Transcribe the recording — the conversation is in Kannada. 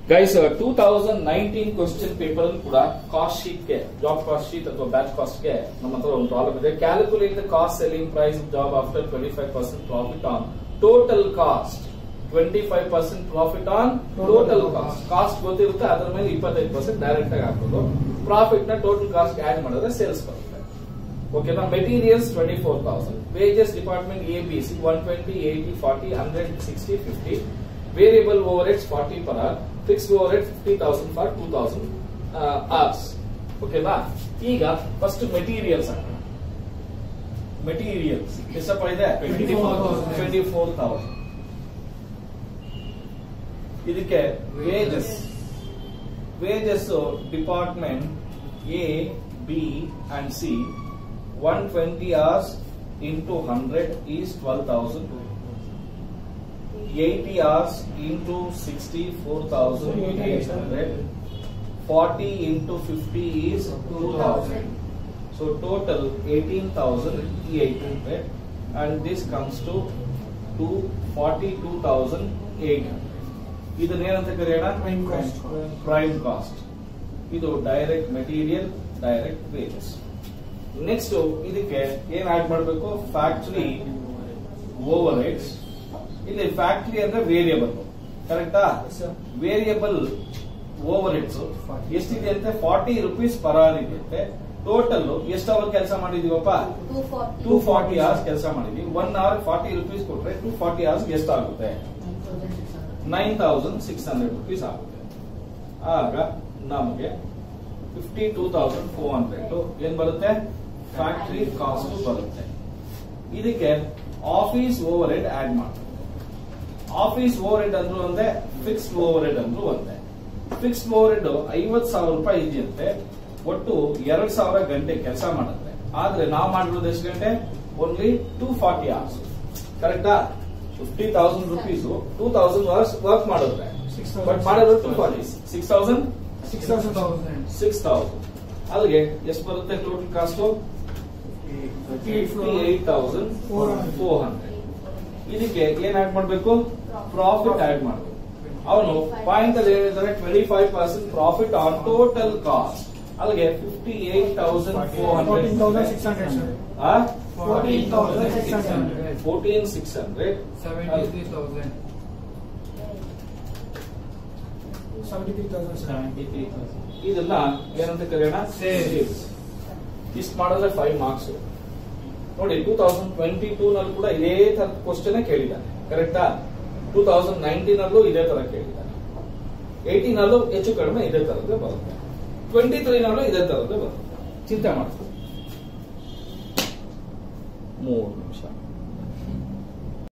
Guys two thousand nineteen question paper ಅಲ್ಲಿ ಕೂಡ ಕಾಸ್ಟ್ ಶೀಟ್ ಗೆ ಜಾಬ್ ಕಾಸ್ಟ್ ಶೀಟ್ ಅಥವಾ ಬ್ಯಾಚ್ ಕಾಸ್ಟ್ ಗೆ ನಮ್ಮ ಹತ್ರ ಒಂದು ಪ್ರಾಬ್ಲಮ್ ಇದೆ calculate the cost selling price job after twenty five percent profit on total cost twenty five percent profit on total cost cost ಗೊತ್ತಿರುತ್ತೆ ಅದರ ಮೇಲೆ ಇಪ್ಪತ್ತೈದು ಪರ್ಸೆಂಟ್ ಡೈರೆಕ್ಟ್ ಆಗಿ ಹಾಕೋದು ಪ್ರಾಫಿಟ್ ನ ಟೋಟಲ್ ಕಾಸ್ಟ್ ಆಡ್ ಮಾಡಿದ್ರೆ ಸೇಲ್ಸ್ ಬರುತ್ತೆ ಓಕೆನಾ materials twenty four thousand wages department A B C one twenty eighty forty hundred sixty fifty variable overheads forty per hour fix overhead fifty thousand for two thousand hours ಓಕೆನಾ ಈಗ ಫಸ್ಟ್ ಮೆಟೀರಿಯಲ್ಸ್ ಹಾಕೋಣ ಮೆಟೀರಿಯಲ್ಸ್ ಎಷ್ಟಪ್ಪ ಇದೆ 24,000. ಟ್ವೆಂಟಿ ಫೋರ್ ತೌಸಂಡ್ ಇದಕ್ಕೆ wages wages department A B and C one twenty hours into hundred is twelve thousand eighty hours into sixty four thousand eight hundred forty into fifty is two thousand so total eighteen thousand eight hundred and this comes to to forty two thousand eight hundred ಇದನ್ನೇನಂತ ಕರೆಯೋಣ Prime cost. ಪ್ರೈಮ್ ಕಾಸ್ಟ್ ಇದು direct material direct wages next ಇದಕ್ಕೆ ಏನ್ ಆಡ್ ಮಾಡಬೇಕು ಫ್ಯಾಕ್ಟರಿ ಓವರ್ ಹೆಡ್ಸ್ ಇಲ್ಲಿ ಫ್ಯಾಕ್ಟರಿ ಅಂದ್ರೆ ವೇರಿಯಬಲ್ ಕರೆಕ್ಟಾ ವೇರಿಯಬಲ್ ಓವರ್ ಹೆಡ್ಸ್ ಎಷ್ಟಿದೆ ಅಂತೆ ಫಾರ್ಟಿ ರುಪೀಸ್ ಪರ್ ಅವರ್ ಇದೆಯಂತೆ ಟೋಟಲ್ ಎಷ್ಟು ಅವರ್ ಕೆಲಸ ಮಾಡಿದೀವಪ್ಪ ಟೂ ಫಾರ್ಟಿ ಅವರ್ಸ್ ಕೆಲಸ ಮಾಡಿದ್ವಿ ಒನ್ ಅವರ್ ಫಾರ್ಟಿ ರುಪೀಸ್ ಕೊಟ್ರೆ ಟೂ ಫಾರ್ಟಿ ಅವರ್ಸ್ ಎಷ್ಟಾಗುತ್ತೆ nine thousand six hundred rupees ಆಗುತ್ತೆ ಆಗ ನಮಗೆ fifty two thousand four hundred ಏನ್ ಬರುತ್ತೆ ಫ್ಯಾಕ್ಟರಿ ಕಾಸ್ಟ್ ಬರುತ್ತೆ ಇದಕ್ಕೆ ಆಫೀಸ್ ಓವರ್ ಹೆಡ್ ಆಡ್ ಮಾಡ್ತಾರೆ ಆಫೀಸ್ ಓವರ್ ಹೆಡ್ ಅಂದ್ರೂ ಒಂದೇ ಫಿಕ್ಸ್ಡ್ ಓವರ್ ಹೆಡ್ ಅಂದ್ರೂ ಒಂದೇ ಫಿಕ್ಸ್ಡ್ ಓವರ್ ಹೆಡ್ ಐವತ್ ಸಾವಿರ ರೂಪಾಯಿ ಇದೆಯಂತೆ ಒಟ್ಟು ಎರಡ್ ಸಾವಿರ ಗಂಟೆ ಕೆಲಸ ಮಾಡುತ್ತೆ ಆದ್ರೆ ನಾವು ಮಾಡಿರೋದು ಎಷ್ಟು ಗಂಟೆ ಓನ್ಲಿ ಟೂ ಫಾರ್ಟಿ ಅವರ್ಸ್ ಕರೆಕ್ಟಾ fifty thousand rupees two thousand hours work ಮಾಡಿದ್ರೆ ಬಟ್ ಮಾಡಿರೋದು two forty six thousand Six thousand thousand. Six thousand ಅಲ್ಲಿಗೆ ಎಷ್ಟು ಬರುತ್ತೆ total cost fifty eight thousand four hundred ಇದಕ್ಕೆ ಏನ್ ಆಡ್ ಮಾಡಬೇಕು ಪ್ರಾಫಿಟ್ ಆಡ್ ಮಾಡಬೇಕು ಅವನು ಪಾಯಿಂಟ್ ಅಲ್ಲಿ ಹೇಳಿದ್ರೆ twenty five percent profit on total cost ಅಲ್ಲಿಗೆ fifty eight thousand four Fourteen thousand hundred six hundred, sir. Fourteen 14,600. Fourteen six hundred Seventy-three thousand. Seventy-three thousand, sir. ಇದನ್ನ ಏನಂತ ಕರೆಯೋಣ Sales. ಇಷ್ಟು ಮಾಡಿದ್ರೆ ಫೈವ್ ಮಾರ್ಕ್ಸ್ ನೋಡಿ ಟೂ ತೌಸಂಡ್ ಟ್ವೆಂಟಿ ಟೂ ನಲ್ಲಿ ಕೂಡ ಇದೇ ತರದ ಕ್ವಶನ್ ಕೇಳಿದ್ದಾನೆ ಕರೆಕ್ಟಾ ಟೂ ತೌಸಂಡ್ ನೈನ್ಟೀನ್ ಅಲ್ಲೂ ಇದೇ ತರ ಕೇಳಿದ್ದಾನೆ ಏಯ್ಟೀನ್ ಅಲ್ಲೂ ಹೆಚ್ಚು ಕಡಿಮೆ ಇದೇ ತರದ್ದೇ ಬರುತ್ತೆ ಟ್ವೆಂಟಿ ತ್ರೀ ನಲ್ಲೂ ಇದೇ ತರದ್ದೇ ಬರುತ್ತೆ ಚಿಂತೆ ಮಾಡ್ತೀವಿ ಮೂರು ನಿಮಿಷ